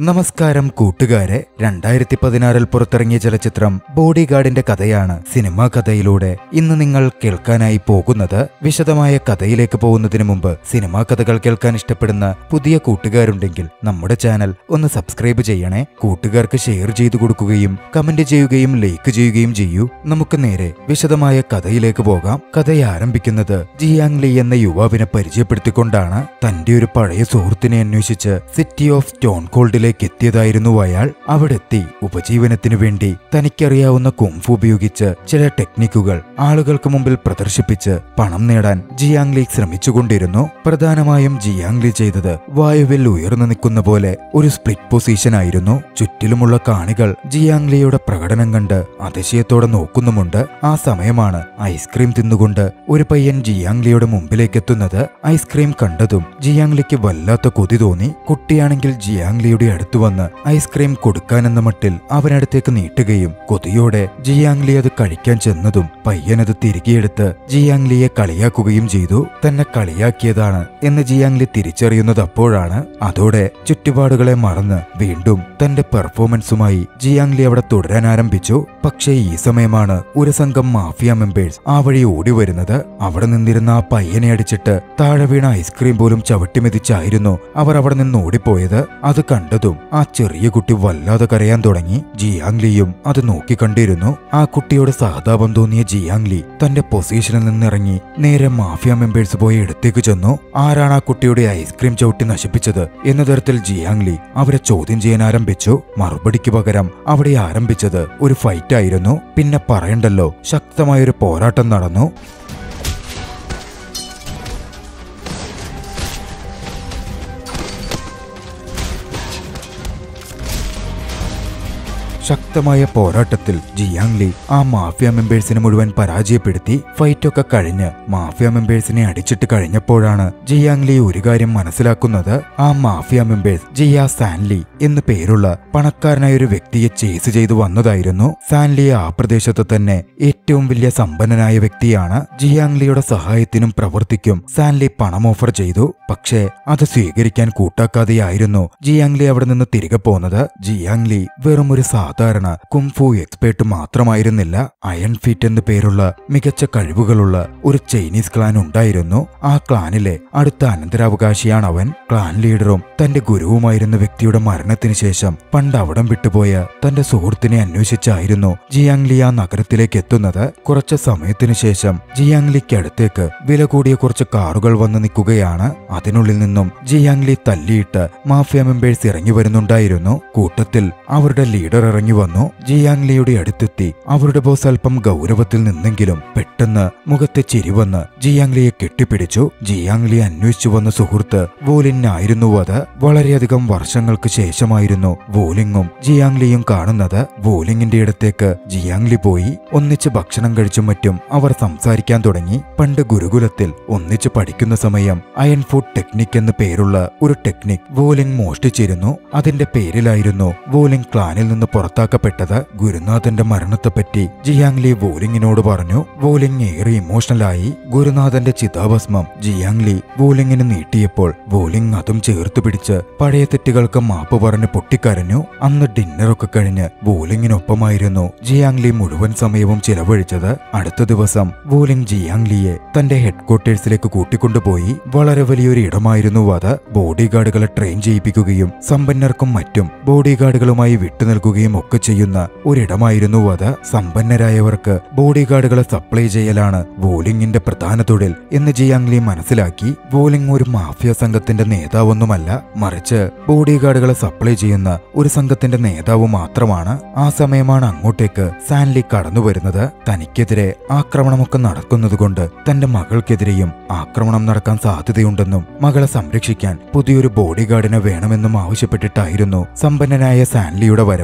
നമസ്കാരം കൂട്ടുകാരെ രണ്ടായിരത്തി പതിനാറിൽ പുറത്തിറങ്ങിയ ചലച്ചിത്രം ബോഡി ഗാർഡിന്റെ കഥയാണ് സിനിമാ കഥയിലൂടെ ഇന്ന് നിങ്ങൾ കേൾക്കാനായി പോകുന്നത് വിശദമായ കഥയിലേക്ക് പോകുന്നതിന് മുമ്പ് സിനിമാ കഥകൾ കേൾക്കാൻ ഇഷ്ടപ്പെടുന്ന പുതിയ കൂട്ടുകാരുണ്ടെങ്കിൽ നമ്മുടെ ചാനൽ ഒന്ന് സബ്സ്ക്രൈബ് ചെയ്യണേ കൂട്ടുകാർക്ക് ഷെയർ ചെയ്തു കൊടുക്കുകയും കമന്റ് ചെയ്യുകയും ലൈക്ക് ചെയ്യുകയും ചെയ്യൂ നമുക്ക് നേരെ വിശദമായ കഥയിലേക്ക് പോകാം കഥ ആരംഭിക്കുന്നത് ജിയാങ് ലീ എന്ന യുവാവിനെ പരിചയപ്പെടുത്തിക്കൊണ്ടാണ് തന്റെ ഒരു പഴയ സുഹൃത്തിനെ അന്വേഷിച്ച് സിറ്റി ഓഫ് സ്റ്റോൺ കോൾഡിലേക്ക് എത്തിയതായിരുന്നു അയാൾ അവിടെ എത്തി ഉപജീവനത്തിനു വേണ്ടി തനിക്കറിയാവുന്ന കുംഫു ഉപയോഗിച്ച് ചില ടെക്നിക്കുകൾ ആളുകൾക്ക് മുമ്പിൽ പ്രദർശിപ്പിച്ച് പണം നേടാൻ ജിയാങ് ലീ ശ്രമിച്ചുകൊണ്ടിരുന്നു പ്രധാനമായും ജിയാങ് ലീ ചെയ്തത് വായുവിൽ ഉയർന്നു നിൽക്കുന്ന പോലെ ഒരു സ്പ്ലിറ്റ് പൊസിഷൻ ആയിരുന്നു ചുറ്റിലുമുള്ള കാണികൾ ജിയാങ് ലിയുടെ പ്രകടനം കണ്ട് അതിശയത്തോടെ നോക്കുന്നുമുണ്ട് ആ സമയമാണ് ഐസ്ക്രീം തിന്നുകൊണ്ട് ഒരു പയ്യൻ ജിയാങ് ലിയുടെ മുമ്പിലേക്ക് എത്തുന്നത് ഐസ്ക്രീം കണ്ടതും ജിയാങ് ലിക്ക് വല്ലാത്ത കൊതി തോന്നി കുട്ടിയാണെങ്കിൽ ജിയാങ് ലിയുടെ അടുത്ത് വന്ന് ഐസ്ക്രീം കൊടുക്കാനെന്ന മട്ടിൽ അവനടുത്തേക്ക് നീട്ടുകയും കൊതിയോടെ ജിയാങ് ലി അത് കഴിക്കാൻ ചെന്നതും പയ്യനത് തിരികെയെടുത്ത് ജിയാങ് ലിയെ കളിയാക്കുകയും ചെയ്തു തന്നെ കളിയാക്കിയതാണ് എന്ന് ജിയാങ് ലി തിരിച്ചറിയുന്നത് അപ്പോഴാണ് അതോടെ ചുറ്റുപാടുകളെ മറന്ന് വീണ്ടും തന്റെ പെർഫോമൻസുമായി ജിയാങ് ലി അവിടെ തുടരാൻ ആരംഭിച്ചു പക്ഷേ ഈ സമയമാണ് ഒരു സംഘം മാഫിയ മെമ്പേഴ്സ് ആ വഴി ഓടി വരുന്നത് അവിടെ നിന്നിരുന്ന ആ പയ്യനെ അടിച്ചിട്ട് താഴെ വീണ ഐസ്ക്രീം പോലും ചവിട്ടിമെതിച്ചായിരുന്നു അവർ അവിടെ നിന്ന് ഓടിപ്പോയത് അത് കണ്ടതും ആ ചെറിയ കുട്ടി വല്ലാതെ കരയാൻ തുടങ്ങി ജിയാങ് ലിയും അത് നോക്കിക്കണ്ടിരുന്നു ആ കുട്ടിയോട് സഹതാപം തോന്നിയ ജിയാങ് ലി തന്റെ പൊസിഷനിൽ നിന്നിറങ്ങി നേരെ മാഫിയ മെമ്പേഴ്സ് പോയി എടുത്തേക്ക് ചെന്നു ആരാണ് ആ കുട്ടിയുടെ ഐസ്ക്രീം ചവിട്ടി നശിപ്പിച്ചത് എന്ന തരത്തിൽ ജിയാങ് ലി അവരെ ചോദ്യം ചെയ്യാൻ ആരംഭിച്ചു മറുപടിക്ക് പകരം അവിടെ ആരംഭിച്ചത് ഒരു ഫൈറ്റ് ആയിരുന്നു പിന്നെ പറയണ്ടല്ലോ ശക്തമായൊരു പോരാട്ടം നടന്നു ശക്തമായ പോരാട്ടത്തിൽ ജിയാങ് ലി ആ മാഫിയ മെമ്പേഴ്സിനെ മുഴുവൻ പരാജയപ്പെടുത്തി ഫൈറ്റൊക്കെ കഴിഞ്ഞ് മാഫിയ മെമ്പേഴ്സിനെ അടിച്ചിട്ട് കഴിഞ്ഞപ്പോഴാണ് ജിയാങ് ലി ഒരു കാര്യം മനസ്സിലാക്കുന്നത് ആ മാഫിയ മെമ്പേഴ്സ് ജിയ സാൻലി എന്ന് പേരുള്ള പണക്കാരനായ ഒരു വ്യക്തിയെ ചേസ് ചെയ്തു വന്നതായിരുന്നു സാൻലി ആ പ്രദേശത്ത് തന്നെ ഏറ്റവും വലിയ സമ്പന്നനായ വ്യക്തിയാണ് ജിയാങ് ലിയുടെ സഹായത്തിനും പ്രവർത്തിക്കും സാൻലി പണം ഓഫർ ചെയ്തു പക്ഷേ അത് സ്വീകരിക്കാൻ കൂട്ടാക്കാതെയായിരുന്നു ജിയാങ് ലി അവിടെ നിന്ന് തിരികെ പോന്നത് ജിയാങ് ലി വെറും ഒരു സാധാരണ കുംഫു എക്സ്പേർട്ട് മാത്രമായിരുന്നില്ല അയൺ ഫീറ്റ് എന്ന് പേരുള്ള മികച്ച കഴിവുകളുള്ള ഒരു ചൈനീസ് ക്ലാൻ ഉണ്ടായിരുന്നു ആ ക്ലാനിലെ അടുത്ത അനന്തരാവകാശിയാണ് അവൻ ക്ലാൻ ലീഡറും തന്റെ ഗുരുവുമായിരുന്ന വ്യക്തിയുടെ മരണത്തിന് ശേഷം പണ്ട് അവിടം വിട്ടുപോയ തന്റെ സുഹൃത്തിനെ അന്വേഷിച്ചായിരുന്നു ജിയാങ് ലി ആ നഗരത്തിലേക്ക് എത്തുന്നത് കുറച്ച് സമയത്തിനു ശേഷം ജിയാങ് ലിക്ക് അടുത്തേക്ക് വില കൂടിയ കുറച്ച് കാറുകൾ വന്ന് നിൽക്കുകയാണ് അതിനുള്ളിൽ നിന്നും ജിയാങ് ലി തല്ലിയിട്ട് മാഫിയ മെമ്പേഴ്സ് ഇറങ്ങി വരുന്നുണ്ടായിരുന്നു കൂട്ടത്തിൽ അവരുടെ ലീഡർ ഇറങ്ങി വന്നു ജിയാങ് ലിയുടെ അടുത്തെത്തി അവരുടെ ബോസ് അല്പം ഗൗരവത്തിൽ നിന്നെങ്കിലും പെട്ടെന്ന് മുഖത്തെ ചിരി വന്ന് ജിയാങ് ലിയെ കെട്ടിപ്പിടിച്ചു ജിയാങ് ലി അന്വേഷിച്ചു വന്ന സുഹൃത്ത് വോലിൻ ആയിരുന്നു അത് വളരെയധികം വർഷങ്ങൾക്ക് ശേഷമായിരുന്നു വോലിങ്ങും ജിയാങ് ലിയും കാണുന്നത് വോലിങ്ങിന്റെ അടുത്തേക്ക് ജിയാങ് ലി പോയി ഒന്നിച്ച് ഭക്ഷണം കഴിച്ചും മറ്റും അവർ സംസാരിക്കാൻ തുടങ്ങി പണ്ട് ഗുരുകുലത്തിൽ ഒന്നിച്ച് പഠിക്കുന്ന സമയം അയൺ ഫുഡ് ടെക്നിക് എന്ന് പേരുള്ള ഒരു ടെക്നിക് വോലിംഗ് മോഷ്ടിച്ചിരുന്നു അതിന്റെ പേരിലായിരുന്നു വോലിംഗ് ക്ലാനിൽ നിന്ന് പുറത്താക്കപ്പെട്ടത് ഗുരുനാഥന്റെ മരണത്തെപ്പറ്റി ജിയാങ് ലി വോലിങ്ങിനോട് പറഞ്ഞു വോലിംഗ് ഏറെ ഇമോഷണലായി ഗുരുനാഥന്റെ ചിതാഭസ്മം ജിയാങ് ലി വോലിങ്ങിന് നീട്ടിയപ്പോൾ വോലിംഗ് അതും ചേർത്ത് പിടിച്ച് പഴയ തെറ്റുകൾക്ക് മാപ്പ് പറഞ്ഞ് പൊട്ടിക്കരഞ്ഞു അന്ന് ഡിന്നറൊക്കെ കഴിഞ്ഞ് വോലിങ്ങിനൊപ്പമായിരുന്നു ജിയാങ് ലി മുഴുവൻ സമയവും ചിലവഴിച്ചത് അടുത്ത ദിവസം വോലിംഗ് ജിയാങ് ലിയെ തന്റെ ഹെഡ്ക്വാർട്ടേഴ്സിലേക്ക് കൂട്ടിക്കൊണ്ടുപോയി വളരെ വലിയൊരു ഇടമായിരുന്നു അത് ബോഡി ഗാർഡുകളെ ട്രെയിൻ ചെയ്യിപ്പിക്കുകയും സമ്പന്നർക്കും മറ്റും ബോഡി ഗാർഡുകളുമായി വിട്ടുനിൽക്കുകയും ഒക്കെ ചെയ്യുന്ന ഒരിടമായിരുന്നു അത് സമ്പന്നരായവർക്ക് ബോഡി ഗാർഡുകളെ സപ്ലൈ ചെയ്യലാണ് വോലിംഗിന്റെ പ്രധാന തൊഴിൽ എന്ന് ജിയാങ് ലി മനസ്സിലാക്കി വോലിംഗ് ഒരു മാഫിയ സംഘത്തിന്റെ നേതാവൊന്നുമല്ല മറിച്ച് ബോഡി ഗാർഡുകളെ സപ്ലൈ ചെയ്യുന്ന ഒരു സംഘത്തിന്റെ നേതാവ് മാത്രമാണ് ആ സമയമാണ് അങ്ങോട്ടേക്ക് സാൻലി കടന്നു വരുന്നത് തനിക്കെതിരെ ആക്രമണമൊക്കെ നടക്കുന്നതുകൊണ്ട് തന്റെ മകൾക്കെതിരെയും ആക്രമണം നടക്കാൻ സാധ്യതയുണ്ടെന്നും മകളെ സംരക്ഷിക്കാൻ പുതിയൊരു ബോഡി ഗാർഡിനെ വേണമെന്നും ആവശ്യപ്പെട്ടിട്ടായിരുന്നു സമ്പന്നനായ സാൻലിയുടെ വരവ് സാൻ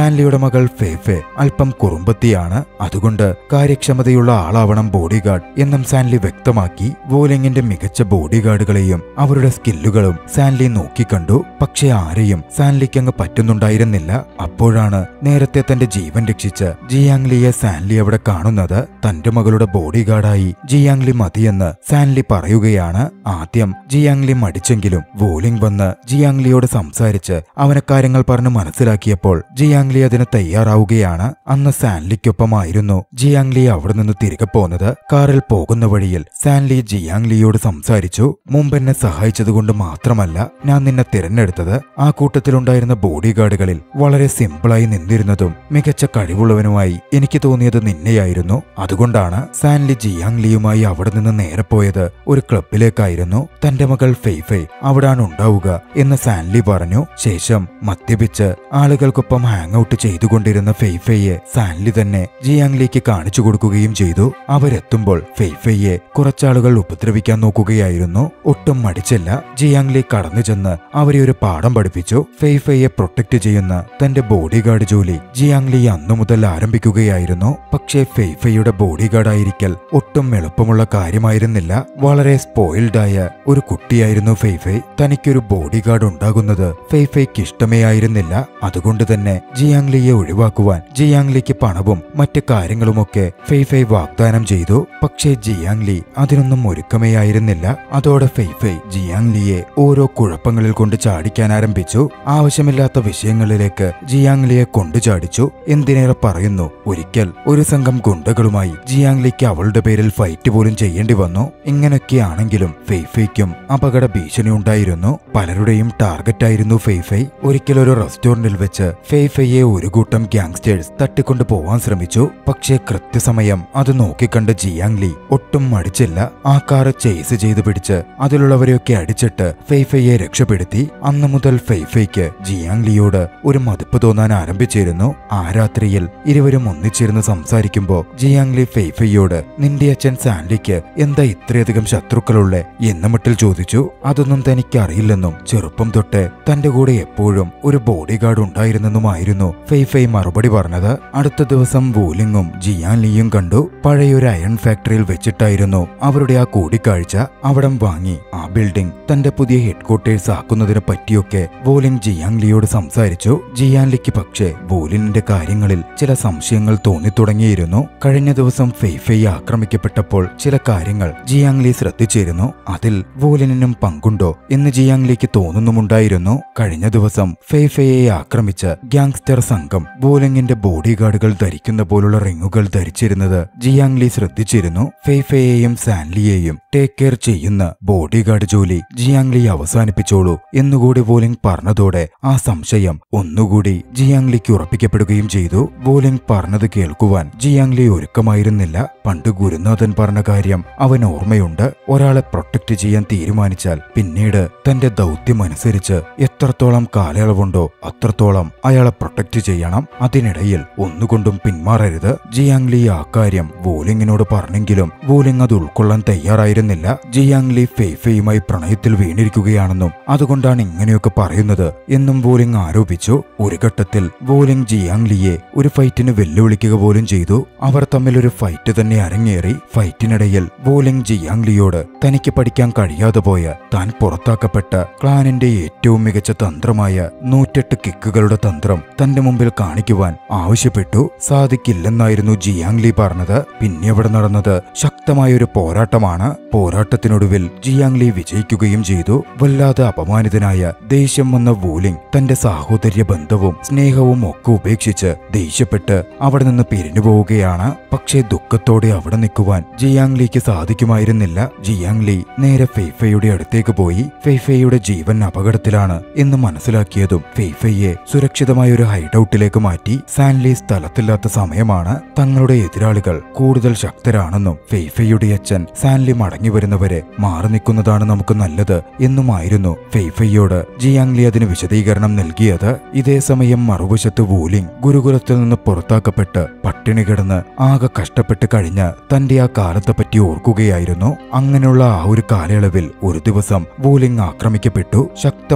സാൻലിയുടെ മകൾ ഫേഫെ അല്പം കുറുമ്പത്തിയാണ് അതുകൊണ്ട് കാര്യക്ഷമതയുള്ള ആളാവണം ബോഡിഗാർഡ് എന്നും സാൻലി വ്യക്തമാക്കി വോലിങ്ങിന്റെ മികച്ച ബോഡിഗാർഡുകളെയും അവരുടെ സ്കില്ലുകളും സാൻലി നോക്കിക്കണ്ടു പക്ഷെ ആരെയും സാൻലിക്ക് അങ്ങ് പറ്റുന്നുണ്ടായിരുന്നില്ല അപ്പോഴാണ് നേരത്തെ തന്റെ ജീവൻ രക്ഷിച്ച ജിയാങ്ലിയെ സാൻലി അവിടെ കാണുന്നത് തന്റെ മകളുടെ ബോഡിഗാർഡായി ജിയാങ്ലി മതിയെന്ന് സാൻലി പറയുകയാണ് ആദ്യം ജിയാങ്ലി മടിച്ചെങ്കിലും വോലിംഗ് വന്ന് ജിയാങ്ലിയോട് സംസാരിച്ച് അവനെ കാര്യങ്ങൾ പറഞ്ഞ് മനസ്സിലാക്കിയപ്പോൾ ജിയാങ്ലി അതിന് തയ്യാറാവുകയാണ് അന്ന് സാൻലിക്കൊപ്പമായിരുന്നു ജിയാങ്ലി അവിടെ നിന്ന് തിരികെ പോന്നത് കാറിൽ പോകുന്ന വഴിയിൽ സാൻലി ജിയാങ്ലിയോട് സംസാരിച്ചു മുമ്പെന്നെ സഹായിച്ചതുകൊണ്ട് മാത്രമല്ല ഞാൻ നിന്നെ തിരഞ്ഞെടുത്തത് ആ കൂട്ടത്തിലുണ്ടായിരുന്ന ബോഡിഗാർഡുകളിൽ വളരെ സിമ്പിളായി നിന്നിരുന്നതും മികച്ച കഴിവുള്ളവനുമായി എനിക്ക് തോന്നിയത് നിന്നെയായിരുന്നു അതുകൊണ്ടാണ് സാൻലി ജിയാങ്ലിയുമായി അവിടെ നിന്ന് നേരെ പോയത് ഒരു ക്ലബിലേക്കായിരുന്നു തന്റെ മകൾ ഫെയ്ഫൈ അവിടാണ് ഉണ്ടാവുക എന്ന് സാൻലി പറഞ്ഞു ശേഷം മദ്യപിച്ച് ആളുകൾക്കൊപ്പം ഹാങ് ഔട്ട് ചെയ്തുകൊണ്ടിരുന്ന ഫെയ്ഫയെ സാൻലി തന്നെ ജിയാങ്ലിക്ക് കാണിച്ചു കൊടുക്കുകയും ചെയ്തു അവരെത്തുമ്പോൾ ഫെയ്ഫയെ കുറച്ചാളുകൾ ഉപദ്രവിക്കാൻ നോക്കുകയായിരുന്നു ഒട്ടും മടിച്ചില്ല ജിയാങ്ലി കടന്നു ചെന്ന് അവരെ ഒരു പാഠം പഠിപ്പിച്ചു ഫെയ്ഫയെ പ്രൊട്ടക്ട് ചെയ്യുന്ന തന്റെ ബോഡിഗാർഡ് ജോലി ജിയാങ്ലി അന്നു മുതൽ ആരംഭിക്കുകയായിരുന്നു പക്ഷേ ഫെയ്ഫയുടെ ബോഡിഗാർഡായിരിക്കൽ ഒട്ടും എളുപ്പമുള്ള കാര്യമായിരുന്നില്ല വളരെ സ്പോയിൽഡായ ഒരു കുട്ടിയായിരുന്നു ഫെയ്ഫൈ തനിക്കൊരു ബോഡിഗാർഡ് ഉണ്ടാകുന്നത് ഫെയ്ഫൈക്ക് ഇഷ്ടമേ ആയിരുന്നില്ല അതുകൊണ്ട് തന്നെ ജിയാങ്ലിയെ ഒഴിവാക്കുവാൻ ജിയാങ്ലിക്ക് പണവും മറ്റ് കാര്യങ്ങളുമൊക്കെ ഫെയ്ഫൈ വാഗ്ദാനം ചെയ്തു പക്ഷേ ജിയാങ്ലി അതിനൊന്നും ഒരുക്കമേ ആയിരുന്നില്ല അതോടെ ഫെയ്ഫൈ ജിയാങ്ലിയെ ഓരോ കുഴപ്പങ്ങളിൽ കൊണ്ട് ചാടിക്കാൻ ആരംഭിച്ചു ആവശ്യമില്ലാത്ത വിഷയങ്ങളിലേക്ക് ജിയാങ്ലിയെ കൊണ്ടു ചാടിച്ചു എന്തിനേറെ പറയുന്നു ഒരിക്കൽ ഒരു സംഘം ഗുണ്ടകളുമായി ജിയാങ്ലിക്ക് അവളുടെ പേരിൽ ഫൈറ്റ് പോലും ചെയ്യേണ്ടി വന്നു ഇങ്ങനെയൊക്കെയാണെങ്കിലും ഫെയ്ഫൈക്കും അപകട ഭീഷണി ഉണ്ടായിരുന്നു പലരുടെയും ടാർഗറ്റായിരുന്നു ഫെയ്ഫൈ ഒരിക്കൽ ഒരു റെസ്റ്റോറന്റിൽ വെച്ച് ഫെയ്ഫൈയെ ഒരു കൂട്ടം ഗ്യാങ്സ്റ്റേഴ്സ് തട്ടിക്കൊണ്ടു പോവാൻ ശ്രമിച്ചു പക്ഷേ കൃത്യസമയം അത് നോക്കിക്കണ്ട് ജിയാങ്ലി ഒട്ടും മടിച്ചില്ല ആ കാറ് ചേസ് ചെയ്ത് പിടിച്ച് അതിലുള്ളവരെയൊക്കെ അടിച്ചിട്ട് ഫെയ്ഫൈയെ രക്ഷപ്പെടുത്തി അന്നു മുതൽ ഫെയ്ഫൈക്ക് ജിയാങ്ലിയോട് ഒരു മതിപ്പ് തോന്നാൻ ആരംഭിച്ചിരുന്നു ആ രാത്രിയിൽ ഇരുവരും ഒന്നിച്ചിരുന്ന് സംസാരിക്കുമ്പോ ജിയാങ്ലി ഫെയ്ഫൈയോട് നിന്റെ അച്ഛൻ സാൻലിക്ക് എന്താ ഇത്രയധികം ശത്രുക്കളുള്ളേ എന്ന് മട്ടിൽ ചോദിച്ചു അതൊന്നും തനിക്ക് അറിയില്ലെന്നും ചെറുപ്പം തൊട്ട് തന്റെ കൂടെ എപ്പോഴും ഒരു ബോഡിഗാർഡ് ഉണ്ടായിരുന്നെന്നുമായിരുന്നു ഫെയ്ഫൈ മറുപടി പറഞ്ഞത് അടുത്ത ദിവസം വൂലിങ്ങും ജിയാൻലിയും കണ്ടു പഴയൊരു അയൺ ഫാക്ടറിയിൽ വെച്ചിട്ടായിരുന്നു അവരുടെ ആ കൂടിക്കാഴ്ച അവിടം വാങ്ങി ആ ബിൽഡിംഗ് തന്റെ പുതിയ ഹെഡ്ക്വാർട്ടേഴ്സ് ആക്കുന്നതിനെ പറ്റിയൊക്കെ വോലിംഗ് ജിയാങ്ലിയോട് സംസാരിച്ചു ജിയാൻലിക്ക് പക്ഷേ വോലിനിന്റെ കാര്യങ്ങളിൽ ചില സംശയങ്ങൾ തോന്നിത്തുടങ്ങിയിരുന്നു കഴിഞ്ഞ ദിവസം ഫെയ്ഫൈ ആക്രമിക്കപ്പെട്ടപ്പോൾ ചില കാര്യങ്ങൾ ജിയാങ്ലി ശ്രദ്ധിച്ചിരുന്നു അതിൽ വോലിനും പങ്കുണ്ടോ എന്ന് ജിയാങ്ലിക്ക് തോന്നുന്നുമുണ്ടായിരുന്നു കഴിഞ്ഞ ദിവസം ഫെയ്ഫയെ ആക്രമിച്ച ഗ്യാങ്സ്റ്റർ സംഘം വോലിങ്ങിന്റെ ബോഡിഗാർഡുകൾ ധരിക്കുന്ന പോലുള്ള റിങ്ങുകൾ ധരിച്ചിരുന്നത് ജിയാങ്ലി ശ്രദ്ധിച്ചിരുന്നു ഫെയ്ഫയെയും സാൻലിയെയും ടേക്ക് കെയർ ചെയ്യുന്ന ബോഡിഗാർഡ് ജോലി ജിയാങ്ലി അവസാനിപ്പിച്ചോളൂ എന്നുകൂടി വോലിംഗ് പറഞ്ഞതോടെ ആ സംശയം ഒന്നുകൂടി ജിയാങ്ലിക്ക് ഉറപ്പിക്കപ്പെടുകയും ചെയ്തു വോലിംഗ് പറഞ്ഞത് കേൾക്കുവാൻ ജിയാങ്ലി ഒരുക്കമായിരുന്നില്ല പണ്ട് ഗുരുനാഥൻ പറഞ്ഞ കാര്യം അവൻ ഓർമ്മയുണ്ട് ഒരാളെ പ്രൊട്ടക്ട് ചെയ്യാൻ തീരുമാനിച്ചാൽ പിന്നീട് തന്റെ ദൗത്യമനുസരിച്ച് എത്രത്തോളം കാലയളവുണ്ടോ അത്രത്തോളം അയാളെ പ്രൊട്ടക്ട് ചെയ്യണം അതിനിടയിൽ ഒന്നുകൊണ്ടും പിന്മാറരുത് ജിയാങ്ലി ആ കാര്യം വോലിങ്ങിനോട് പറഞ്ഞെങ്കിലും വോലിംഗ് അത് ഉൾക്കൊള്ളാൻ തയ്യാറായിരുന്നില്ല ജിയാങ്ലി ഫെയ്ഫയുമായി പ്രണയത്തിൽ വീണിരിക്കുകയാണെന്നും അതുകൊണ്ടാണ് ഇങ്ങനെയൊക്കെ പറയുന്നത് എന്നും വോലിംഗ് ആരോപിച്ചു ഒരു ഘട്ടത്തിൽ വോലിംഗ് ജിയാങ്ലിയെ ഒരു ഫൈറ്റിന് വെല്ലുവിളിക്കുക പോലും ചെയ്തു അവർ തമ്മിൽ ഒരു ഫൈറ്റ് തന്നെ അരങ്ങേറി ഫൈറ്റിനിടയിൽ വോലിംഗ് ജിയാങ്ലിയോട് തനിക്ക് പഠിക്കാൻ കഴിയാതെ പോയ താൻ പുറത്താക്കപ്പെട്ട ക്ലാനിന്റെ ഏറ്റവും മികച്ച തന്ത്രമായ നൂറ്റെട്ട് കിക്കുകളുടെ തന്ത്രം തന്റെ മുമ്പിൽ കാണിക്കുവാൻ ആവശ്യപ്പെട്ടു സാധിക്കില്ലെന്നായിരുന്നു ജിയാങ്ലി പറഞ്ഞത് പിന്നെ അവിടെ നടന്നത് ശക്തമായൊരു പോരാട്ടമാണ് പോരാട്ടത്തിനൊടുവിൽ ജിയാങ്ലി വിജയിക്കുകയും ചെയ്തു വല്ലാതെ അപമാനിതനായ ദേഷ്യം വന്ന വൂലിംഗ് തന്റെ സാഹോദര്യ ബന്ധവും സ്നേഹവും ഒക്കെ ഉപേക്ഷിച്ച് ദേഷ്യപ്പെട്ട് അവിടെ നിന്ന് പിരിഞ്ഞു പോവുകയാണ് പക്ഷേ ദുഃഖത്തോടെ അവിടെ നിൽക്കുവാൻ ജിയാങ്ലിക്ക് സാധിക്കുമായിരുന്നില്ല ജിയാങ്ലി നേരെ ഫെയ്ഫയുടെ അടുത്തേക്ക് പോയി ഫെയ്ഫയുടെ ജീവൻ അപകടത്തിലാണ് എന്ന് മനസ്സിലാക്കിയതും ഫെയ്ഫയെ സുരക്ഷിതമായ ഒരു ഹൈഡൌട്ടിലേക്ക് മാറ്റി സാൻലി സ്ഥലത്തില്ലാത്ത സമയമാണ് തങ്ങളുടെ എതിരാളികൾ കൂടുതൽ ശക്തരാണെന്നും ഫെയ്ഫയുടെ അച്ഛൻ സാൻലി മടങ്ങി വരുന്നവരെ മാറി നിൽക്കുന്നതാണ് നമുക്ക് നല്ലത് എന്നുമായിരുന്നു ഫെയ്ഫയോട് ജിയാങ്ലി അതിന് വിശദീകരണം നൽകിയത് ഇതേ സമയം മറുവശത്ത് വൂലിംഗ് ഗുരുകുലത്തിൽ നിന്ന് പുറത്താക്കപ്പെട്ട് പട്ടിണി കിടന്ന് ആകെ കഷ്ടപ്പെട്ട് കഴിഞ്ഞ തന്റെ ആ കാലത്തെ പറ്റി ഓർക്കുകയായിരുന്നു അങ്ങനെയുള്ള ആ ഒരു കാലയളവിൽ ഒരു ദിവസം വൂലിംഗ് ആക്രമിക്കപ്പെട്ടു ശക്തമായൊരു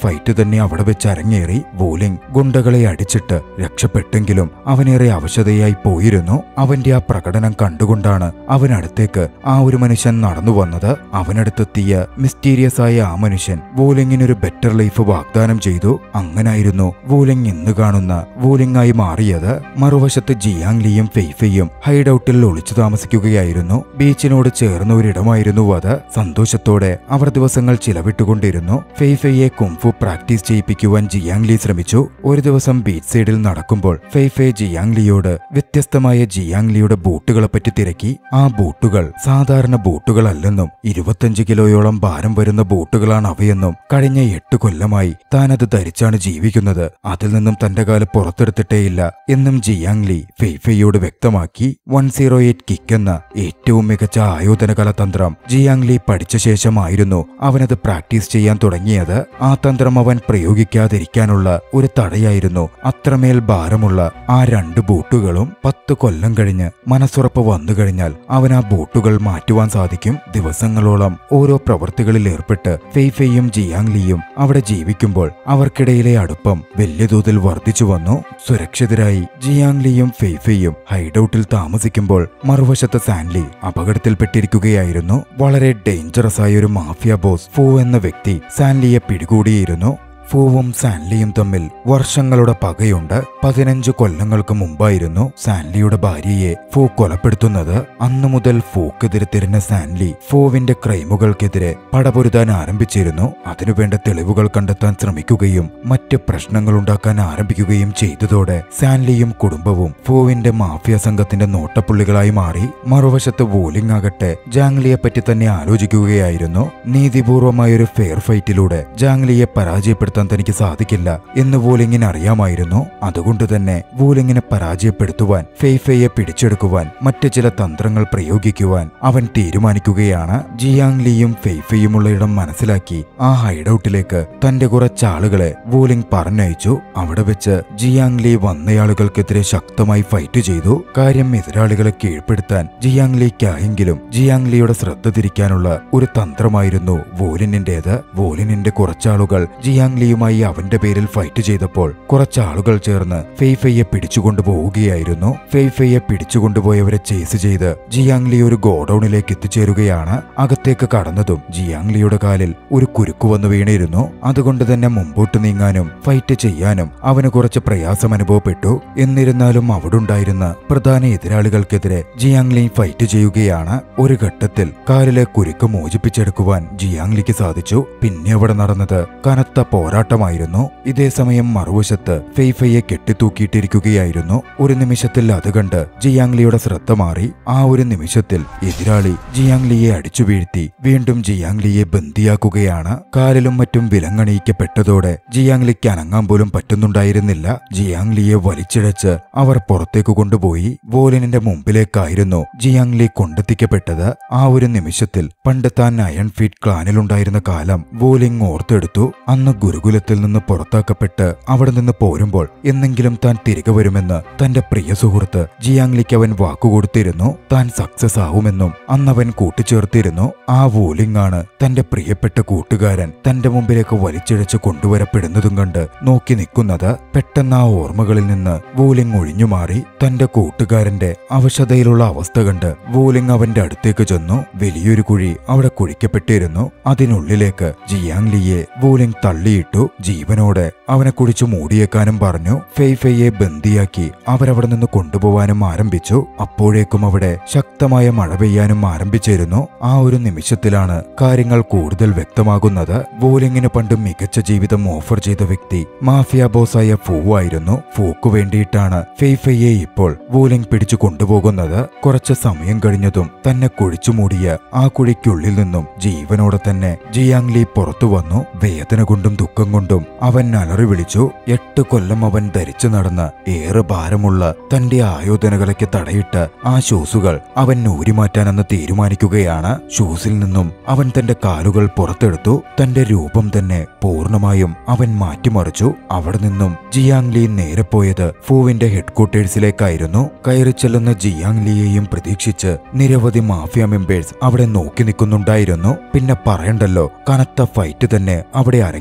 ഫൈറ്റ് തന്നെ അവിടെ വെച്ച് അരങ്ങേറി വൂലിംഗ് ഗുണ്ടകളെ അടിച്ചിട്ട് രക്ഷപ്പെട്ടെങ്കിലും അവനേറെ അവശതയായി പോയിരുന്നു അവന്റെ ആ പ്രകടനം കണ്ടുകൊണ്ടാണ് അവനടുത്തേക്ക് ആ ഒരു മനുഷ്യൻ നടന്നു വന്നത് അവനടുത്തെത്തിയ മിസ്റ്റീരിയസ് ആയ ആ മനുഷ്യൻ വൂലിങ്ങിനൊരു ബെറ്റർ ലൈഫ് വാഗ്ദാനം ചെയ്തു അങ്ങനായിരുന്നു വൂലിംഗ് ഇന്ന് കാണുന്ന വൂലിംഗ് ആയി മാറിയത് മറുവശത്ത് ജിയാങ് ലിയും ഫെയ്ഫയും ഹൈഡൌട്ടിൽ ഒളിച്ചു താമസിക്കുകയായിരുന്നു ബീച്ചിനോട് ചേർന്ന ഒരിടമായിരുന്നു അത് സന്തോഷത്തോടെ അവർ ദിവസങ്ങൾ ചിലവിട്ടുകൊണ്ടിരുന്നു ഫെയ്ഫയെ കുംഫു പ്രാക്ടീസ് ചെയ്യിപ്പിക്കുവാൻ ജിയാങ് ലി ശ്രമിച്ചു ഒരു ദിവസം ബീച്ച് സൈഡിൽ നടക്കുമ്പോൾ ഫെയ്ഫെ ജിയാങ് ലിയോട് വ്യത്യസ്തമായ ജിയാങ് ലിയുടെ ബൂട്ടുകളെപ്പറ്റി തിരക്കി ആ ബൂട്ടുകൾ സാധാരണ ബൂട്ടുകളല്ലെന്നും ഇരുപത്തഞ്ച് കിലോയോളം ഭാരം വരുന്ന ബൂട്ടുകളാണ് അവയെന്നും കഴിഞ്ഞ എട്ട് കൊല്ലമായി താനത് ധരിച്ചാണ് ജീവിക്കുന്നത് അതിൽ നിന്നും തന്റെ കാല് പുറത്തെടുത്തിട്ടേയില്ല എന്നും ജിയാങ് ലി ഫെയ്ഫെയോട് വ്യക്തമാക്കി വൺ സീറോ എയ്റ്റ് കിക്ക് എന്ന ഏറ്റവും മികച്ച ആയോധന കലാതന്ത്രം ജിയാങ് ലി പഠിച്ച ശേഷമായിരുന്നു അവനത് പ്രാക്ടീസ് ചെയ്യാൻ തുടങ്ങിയത് ആ തന്ത്രം അവൻ പ്രയോഗിക്കാതിരിക്കാനുള്ള ഒരു തടയായിരുന്നു അത്രമേൽ ഭാരമുള്ള ആ രണ്ട് ബൂട്ടുകളും പത്ത് കൊല്ലം കഴിഞ്ഞ് മനസ്സുറപ്പ് വന്നു കഴിഞ്ഞാൽ അവൻ ആ ബൂട്ടുകൾ മാറ്റുവാൻ സാധിക്കും ദിവസങ്ങളോളം ഓരോ പ്രവൃത്തികളിൽ ഏർപ്പെട്ട് ഫെയ്ഫെയും ജിയാങ് ലിയും അവിടെ ജീവിക്കുമ്പോൾ അവർക്കിടയിലെ അടുപ്പം വലിയ തോതിൽ വർദ്ധിച്ചു വന്നു സുരക്ഷിതരായി ജിയാങ് ലിയും ഫെയ്ഫെയും ഹൈഡൌട്ടിൽ താമസിക്കുമ്പോൾ മറുവശത്ത് സാൻലി അപകടത്തിൽപ്പെട്ടിരിക്കുകയായിരുന്നു വളരെ ഡേഞ്ചറസ് ആയ ഒരു മാഫിയ ബോസ് ഫോ എന്ന വ്യക്തി സാൻലിയെ പിടികൂടിയിരുന്നു ഫൂവും സാൻലിയും തമ്മിൽ വർഷങ്ങളുടെ പകയുണ്ട് പതിനഞ്ച് കൊല്ലങ്ങൾക്ക് മുമ്പായിരുന്നു സാൻലിയുടെ ഭാര്യയെ ഫൂ കൊലപ്പെടുത്തുന്നത് അന്നു മുതൽ ഫൂക്കെതിരെ തിരിഞ്ഞ സാൻലി ഫൂവിന്റെ ക്രൈമുകൾക്കെതിരെ പടപൊരുതാൻ ആരംഭിച്ചിരുന്നു അതിനുവേണ്ട തെളിവുകൾ കണ്ടെത്താൻ ശ്രമിക്കുകയും മറ്റ് പ്രശ്നങ്ങളുണ്ടാക്കാൻ ആരംഭിക്കുകയും ചെയ്തതോടെ സാൻലിയും കുടുംബവും ഫൂവിന്റെ മാഫിയ സംഘത്തിന്റെ നോട്ടപ്പുള്ളികളായി മാറി മറുവശത്ത് വൂലിംഗ് ആകട്ടെ ജാങ്ലിയെ പറ്റി തന്നെ ആലോചിക്കുകയായിരുന്നു നീതിപൂർവമായൊരു ഫെയർ ഫൈറ്റിലൂടെ ജാങ്ലിയെ പരാജയപ്പെടുത്താൻ തനിക്ക് സാധിക്കില്ല എന്ന് വൂലിങ്ങിന് അറിയാമായിരുന്നു അതുകൊണ്ട് തന്നെ വൂലിങ്ങിനെ പരാജയപ്പെടുത്തുവാൻ ഫെയ്ഫയെ പിടിച്ചെടുക്കുവാൻ മറ്റ് ചില തന്ത്രങ്ങൾ പ്രയോഗിക്കുവാൻ അവൻ തീരുമാനിക്കുകയാണ് ജിയാങ് ലിയും ഫെയ്ഫയുമുള്ള ഇടം മനസ്സിലാക്കി ആ ഹൈഡൌട്ടിലേക്ക് തന്റെ കുറച്ചാളുകളെ വൂലിംഗ് പറഞ്ഞയച്ചു അവിടെ വെച്ച് ജിയാങ് ലി വന്നയാളുകൾക്കെതിരെ ശക്തമായി ഫൈറ്റ് ചെയ്തു കാര്യം എതിരാളികളെ കീഴ്പ്പെടുത്താൻ ജിയാങ് ലിക്കായെങ്കിലും ജിയാങ് ലിയുടെ ശ്രദ്ധ തിരിക്കാനുള്ള ഒരു തന്ത്രമായിരുന്നു വോലിനിന്റേത് വോലിനിന്റെ കുറച്ചാളുകൾ ജിയാങ് ലിയുമായി അവന്റെ പേരിൽ ഫൈറ്റ് ചെയ്തപ്പോൾ കുറച്ചാളുകൾ ചേർന്ന് ഫെയ്ഫയെ പിടിച്ചുകൊണ്ടു പോവുകയായിരുന്നു ഫെയ്ഫയെ പിടിച്ചുകൊണ്ടുപോയവരെ ചേസ് ചെയ്ത് ജിയാങ് ലി ഒരു ഗോഡൌണിലേക്ക് എത്തിച്ചേരുകയാണ് അകത്തേക്ക് കടന്നതും ജിയാങ് ലിയുടെ കാലിൽ ഒരു കുരുക്കു വന്നു വീണിരുന്നു അതുകൊണ്ട് തന്നെ മുമ്പോട്ട് നീങ്ങാനും ഫൈറ്റ് ചെയ്യാനും അവന് കുറച്ച് പ്രയാസം അനുഭവപ്പെട്ടു എന്നിരുന്നാലും അവിടുണ്ടായിരുന്ന പ്രധാന എതിരാളികൾക്കെതിരെ ജിയാങ് ലി ഫൈറ്റ് ചെയ്യുകയാണ് ഒരു ഘട്ടത്തിൽ കാലിലെ കുരുക്ക് മോചിപ്പിച്ചെടുക്കുവാൻ ജിയാങ് ലിക്ക് സാധിച്ചു പിന്നെ അവിടെ നടന്നത് കനത്ത പോരാട്ടമായിരുന്നു ഇതേസമയം മറുവശത്ത് ഫെയ്ഫയെ കെട്ടിത്തൂക്കിയിട്ടിരിക്കുകയായിരുന്നു ഒരു നിമിഷത്തിൽ അത് കണ്ട് ജിയാങ് ലിയുടെ ശ്രദ്ധ മാറി ആ ഒരു നിമിഷത്തിൽ എതിരാളി ജിയാങ് ലിയെ അടിച്ചു വീഴ്ത്തി വീണ്ടും ജിയാങ് ലിയെ ബന്ദിയാക്കുകയാണ് കാലിലും മറ്റും വിലങ്ങണിയിക്കപ്പെട്ടതോടെ ജിയാങ് ലിക്ക് അനങ്ങാൻ പോലും പറ്റുന്നുണ്ടായിരുന്നില്ല ജിയാങ് ലിയെ വലിച്ചിഴച്ച് അവർ പുറത്തേക്ക് കൊണ്ടുപോയി വോലിനിന്റെ മുമ്പിലേക്കായിരുന്നു ജിയാങ് ലി കൊണ്ടെത്തിക്കപ്പെട്ടത് ആ ഒരു നിമിഷത്തിൽ പണ്ട് താൻ അയൺ ഫീറ്റ് ക്ലാനിലുണ്ടായിരുന്ന കാലം വോലിംഗ് ഓർത്തെടുത്തു അന്ന് ഗുരുകുലത്തിൽ നിന്ന് പുറത്താക്കപ്പെട്ട് അവിടെ നിന്ന് പോരുമ്പോൾ എന്നെങ്കിലും താൻ തിരികെ വരുമെന്ന് തന്റെ പ്രിയ സുഹൃത്ത് ജിയാങ്ലിക്ക് അവൻ വാക്കുകൊടുത്തിരുന്നു താൻ സക്സസ് ആവുമെന്നും അന്നവൻ കൂട്ടിച്ചേർത്തിരുന്നു ആ വോലിംഗ് ആണ് തന്റെ പ്രിയപ്പെട്ട കൂട്ടുകാരൻ തന്റെ മുമ്പിലേക്ക് വലിച്ചിഴച്ച് കൊണ്ടുവരപ്പെടുന്നതും കണ്ട് നോക്കി നിൽക്കുന്നത് പെട്ടെന്ന് ആ ഓർമ്മകളിൽ നിന്ന് വോലിംഗ് ഒഴിഞ്ഞുമാറി തന്റെ കൂട്ടുകാരന്റെ അവശതയിലുള്ള അവസ്ഥ കണ്ട് വോലിംഗ് അവന്റെ അടുത്തേക്ക് ചെന്നു വലിയൊരു കുഴി അവിടെ കുഴിക്കപ്പെട്ടിരുന്നു അതിനുള്ളിലേക്ക് ജിയാങ് ലിയെ വോലിംഗ് തള്ളിയിട്ടു ജീവനോടെ അവനെ കുടിച്ചു മൂടിയേക്കാനും പറഞ്ഞു ഫെയ്ഫയെ ബന്ദിയാക്കി അവരവിടെ നിന്ന് കൊണ്ടുപോവാനും ആരംഭിച്ചു അപ്പോഴേക്കും അവിടെ ശക്തമായ മഴ പെയ്യാനും ആരംഭിച്ചിരുന്നു ആ ഒരു നിമിഷത്തിലാണ് കാര്യങ്ങൾ കൂടുതൽ വ്യക്തമാകുന്നത് വോലിങ്ങിന് പണ്ട് മികച്ച ജീവിതം ഓഫർ ചെയ്ത വ്യക്തി മാഫിയ ബോസായ ഫൂ ആയിരുന്നു ഫൂക്ക് വേണ്ടിയിട്ടാണ് ഫെയ്ഫയെ ഇപ്പോൾ വോലിംഗ് പിടിച്ചു കൊണ്ടുപോകുന്നത് കുറച്ച് സമയം കഴിഞ്ഞതും തന്നെ കുഴിച്ചു മൂടിയ ആ കുഴിക്കുള്ളിൽ നിന്നും ജീവനോടെ തന്നെ ജിയാങ് ലി പുറത്തു വന്നു വേദന കൊണ്ടും ദുഃഖം കൊണ്ടും അവൻ അലറി വിളിച്ചു എട്ട് കൊല്ലം അവൻ ധരിച്ചു നടന്ന ഏറെ ഭാരമുള്ള തന്റെ ആയോധനകളയ്ക്ക് തടയിട്ട് ആ ഷൂസുകൾ അവൻ ഊരിമാറ്റാനെന്ന് തീരുമാനിക്കുകയാണ് ഷൂസിൽ നിന്നും അവൻ തന്റെ കാലുകൾ പുറത്തെടുത്തു തന്റെ രൂപം തന്നെ പൂർണ്ണമായും അവൻ മാറ്റിമറിച്ചു അവിടെ നിന്നും ജിയാങ് ലി നേരെ പോയത് ഫൂവിന്റെ ഹെഡ്ക്വാർട്ടേഴ്സിലേക്കായിരുന്നു കയറി ചെല്ലുന്ന ജിയാങ് ലിയെയും പ്രതീക്ഷിച്ച് നിരവധി മാഫിയ മെമ്പേഴ്സ് അവിടെ നോക്കി നിൽക്കുന്നുണ്ടായിരുന്നു പിന്നെ പറയണ്ടല്ലോ കനത്ത ഫൈറ്റ് തന്നെ അവിടെ അരങ്ങേറുകയായിരുന്നു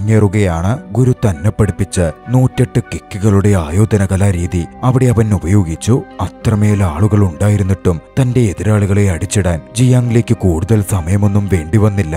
നോക്കുകയാണ് ഗുരു തന്നെ പഠിപ്പിച്ച നൂറ്റെട്ട് കിക്കുകളുടെ ആയോധന കലാരീതി അവിടെ അവൻ ഉപയോഗിച്ചു അത്രമേൽ ആളുകൾ ഉണ്ടായിരുന്നിട്ടും തന്റെ എതിരാളികളെ അടിച്ചിടാൻ ജിയാങ്ലിക്ക് കൂടുതൽ സമയമൊന്നും വേണ്ടി വന്നില്ല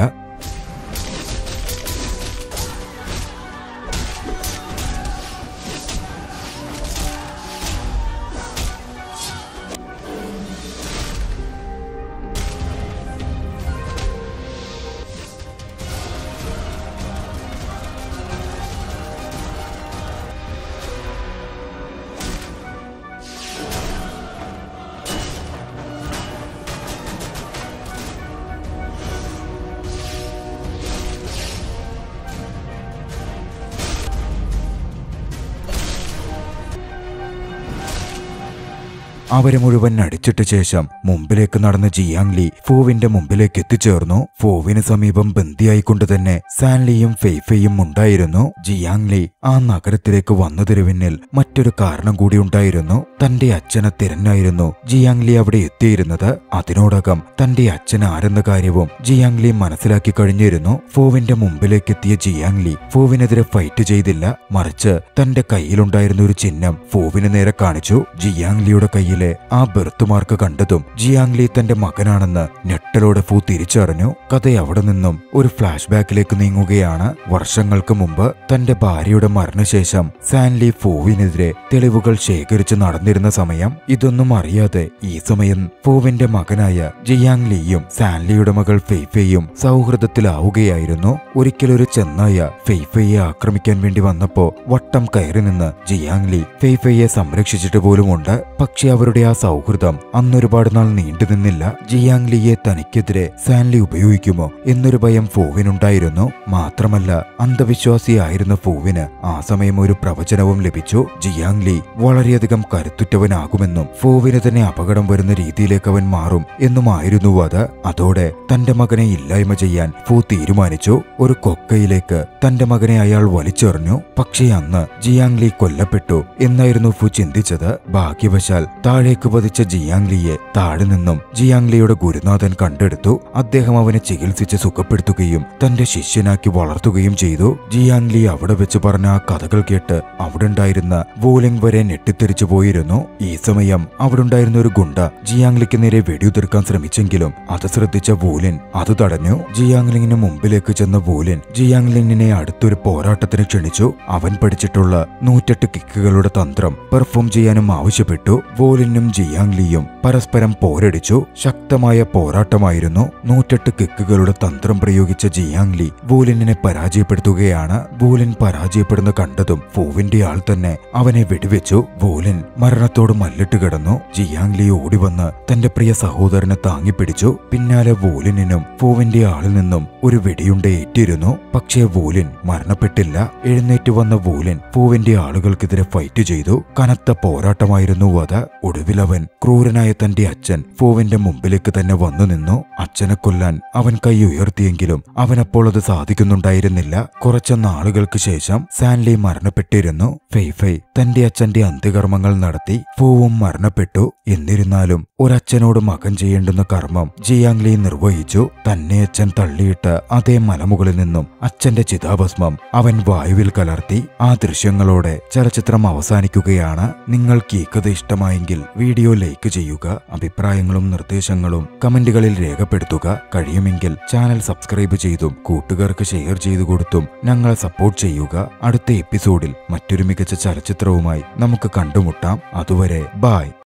അവരെ മുഴുവൻ അടിച്ചിട്ട ശേഷം മുമ്പിലേക്ക് നടന്ന ജിയാങ്ലി ഫോവിന്റെ മുമ്പിലേക്ക് എത്തിച്ചേർന്നു ഫോവിന് സമീപം ബന്ദിയായിക്കൊണ്ട് തന്നെ സാൻലിയും ഫെയ്ഫയും ഉണ്ടായിരുന്നു ജിയാങ്ലി ആ നഗരത്തിലേക്ക് വന്നതിന് പിന്നിൽ മറ്റൊരു കാരണം കൂടി ഉണ്ടായിരുന്നു തന്റെ അച്ഛനെ തിരഞ്ഞായിരുന്നു ജിയാങ്ലി അവിടെ എത്തിയിരുന്നത് അതിനോടകം തന്റെ അച്ഛൻ ആരെന്ന കാര്യവും ജിയാങ്ലി മനസ്സിലാക്കി കഴിഞ്ഞിരുന്നു ഫോവിന്റെ മുമ്പിലേക്ക് എത്തിയ ജിയാങ്ലി ഫോവിനെതിരെ ഫൈറ്റ് ചെയ്തില്ല മറിച്ച് തന്റെ കയ്യിലുണ്ടായിരുന്ന ഒരു ചിഹ്നം ഫോവിന് നേരെ കാണിച്ചു ജിയാങ്ലിയുടെ കയ്യിലെ ആ ബെർത്ത് മാർക്ക് കണ്ടതും ജിയാങ്ലി തന്റെ മകനാണെന്ന് ഞെട്ടലോടെ ഫു തിരിച്ചറിഞ്ഞു കഥ അവിടെ നിന്നും ഒരു ഫ്ലാഷ് ബാക്കിലേക്ക് നീങ്ങുകയാണ് വർഷങ്ങൾക്ക് മുമ്പ് തന്റെ ഭാര്യയുടെ മരണശേഷം സാൻലി ഫോവിനെതിരെ തെളിവുകൾ ശേഖരിച്ച് നടന്നിരുന്ന സമയം ഇതൊന്നും അറിയാതെ ഈ സമയം ഫോവിന്റെ മകനായ ജിയാങ് ലീയും സാൻലിയുടെ മകൾ ഫെയ്ഫെയും സൗഹൃദത്തിലാവുകയായിരുന്നു ഒരിക്കലൊരു ചെന്നായ ഫെയ്ഫെയെ ആക്രമിക്കാൻ വേണ്ടി വന്നപ്പോ വട്ടം കയറി നിന്ന് ജിയാങ് ലി ഫെയ്ഫെയെ സംരക്ഷിച്ചിട്ട് പോലുമുണ്ട് പക്ഷെ അവരുടെ ആ സൗഹൃദം അന്നൊരുപാട് നാൾ നീണ്ടു നിന്നില്ല ജിയാങ് ലിയെ തനിക്കെതിരെ സാൻലി ഉപയോഗിക്കുമോ എന്നൊരു ഭയം ഫോവിനുണ്ടായിരുന്നു മാത്രമല്ല അന്ധവിശ്വാസിയായിരുന്ന ഫോവിന് ആ സമയം ഒരു പ്രവചനവും ലഭിച്ചു ജിയാങ് ലി വളരെയധികം കരുത്തുറ്റവനാകുമെന്നും ഫോവിന് തന്നെ അപകടം വരുന്ന രീതിയിലേക്ക് അവൻ മാറും എന്നുമായിരുന്നു അത് അതോടെ തന്റെ മകനെ ഇല്ലായ്മ ചെയ്യാൻ ഫു തീരുമാനിച്ചു ഒരു കൊക്കയിലേക്ക് തന്റെ മകനെ അയാൾ വലിച്ചെറിഞ്ഞു പക്ഷേ അന്ന് ജിയാങ് ലി കൊല്ലപ്പെട്ടു എന്നായിരുന്നു ഫു ചിന്തിച്ചത് ഭാഗ്യവശാൽ താഴേക്ക് പതിച്ച ജിയാങ് ലിയെ താഴെ നിന്നും ജിയാങ് ലിയുടെ ഗുരുനാഥൻ കണ്ടെടുത്തു അദ്ദേഹം അവനെ ചികിത്സിച്ച് സുഖപ്പെടുത്തുകയും തന്റെ ശിഷ്യനാക്കി വളർത്തുകയും ചെയ്തു ജിയാങ് ലി അവിടെ വെച്ച് പറഞ്ഞ ആ കഥകൾ കേട്ട് അവിടെ ഉണ്ടായിരുന്ന വോലിംഗ് വരെ ഞെട്ടിത്തെറിച്ചു പോയിരുന്നു ഈ സമയം അവിടെ ഉണ്ടായിരുന്ന ഒരു ഗുണ്ട ജിയാങ്ലിക്ക് നേരെ വെടിയുതിർക്കാൻ ശ്രമിച്ചെങ്കിലും അത് ശ്രദ്ധിച്ച വൂലിൻ അത് തടഞ്ഞു ജിയാങ്ലിങ്ങിന് മുമ്പിലേക്ക് ചെന്ന വൂലിൻ ജിയാങ്ലിങ്ങിനെ അടുത്തൊരു പോരാട്ടത്തിന് ക്ഷണിച്ചു അവൻ പഠിച്ചിട്ടുള്ള നൂറ്റെട്ട് കിക്കുകളുടെ തന്ത്രം പെർഫോം ചെയ്യാനും ആവശ്യപ്പെട്ടു വോലിനും ജിയാങ്ലിയും പരസ്പരം പോരടിച്ചു ശക്തമായ പോരാട്ടമായിരുന്നു നൂറ്റെട്ട് കിക്കുകളുടെ തന്ത്രം പ്രയോഗിച്ച ജിയാങ്ലി വൂലിനെ പരാജയപ്പെടുത്തുകയാണ് വൂലിൻ പരാജയപ്പെടുന്ന കണ്ടതും ഫൂവിന്റെ ആൾ തന്നെ അവനെ വെടിവെച്ചു വൂലിൻ മരണത്തോട് മല്ലിട്ട് കിടന്നു ജിയാങ്ലി ഓടിവന്ന് തന്റെ പ്രിയ സഹോദരനെ താങ്ങിപ്പിടിച്ചു പിന്നാലെ വൂലിനും ഫൂവിന്റെ ആളിൽ നിന്നും ഒരു വെടിയുണ്ട ഏറ്റിരുന്നു പക്ഷേ വൂലിൻ മരണപ്പെട്ടില്ല എഴുന്നേറ്റ് വന്ന വൂലിൻ ഫൂവിന്റെ ആളുകൾക്കെതിരെ ഫൈറ്റ് ചെയ്തു കനത്ത പോരാട്ടമായിരുന്നു അത് ഒടുവിൽ അവൻ ക്രൂരനായ തന്റെ അച്ഛൻ ഫൂവിന്റെ മുമ്പിലേക്ക് തന്നെ വന്നു നിന്നു അച്ഛനെ കൊല്ലാൻ അവൻ കൈ ഉയർത്തിയെങ്കിലും അവനപ്പോൾ അത് സാധിക്കുന്നുണ്ടായിരുന്നില്ല കുറച്ച് നാളുകൾക്ക് ശേഷം സാൻലി മരണപ്പെട്ടിരുന്നു ഫെയ്ഫൈ തന്റെ അച്ഛന്റെ അന്ത്യകർമ്മങ്ങൾ നടത്തി ഫൂവും മരണപ്പെട്ടു എന്നിരുന്നാലും ഒരച്ഛനോട് മകൻ ചെയ്യേണ്ടുന്ന കർമ്മം ജിയാങ്ലി നിർവഹിച്ചു തന്നെ അച്ഛൻ തള്ളിയിട്ട് അതേ മലമുകളിൽ നിന്നും അച്ഛന്റെ ചിതാഭസ്മം അവൻ വായുവിൽ കലർത്തി ആ ദൃശ്യങ്ങളോടെ ചലച്ചിത്രം അവസാനിക്കുകയാണ് നിങ്ങൾക്ക് ഈ കഥ ഇഷ്ടമായെങ്കിൽ വീഡിയോ ലൈക്ക് ചെയ്യുക അഭിപ്രായങ്ങളും നിർദ്ദേശങ്ങളും കമന്റുകളിൽ രേഖപ്പെടുത്തുക കഴിയുമെങ്കിൽ ചാനൽ സബ്സ്ക്രൈബ് ചെയ്തും കൂട്ടുകാർക്ക് ഷെയർ ചെയ്തു കൊടുത്തും ഞങ്ങളെ സപ്പോർട്ട് ചെയ്യുക അടുത്ത എപ്പിസോഡിൽ മറ്റൊരു മികച്ച ചലച്ചിത്രവുമായി നമുക്ക് കണ്ടുമുട്ടാം അതുവരെ ബായ്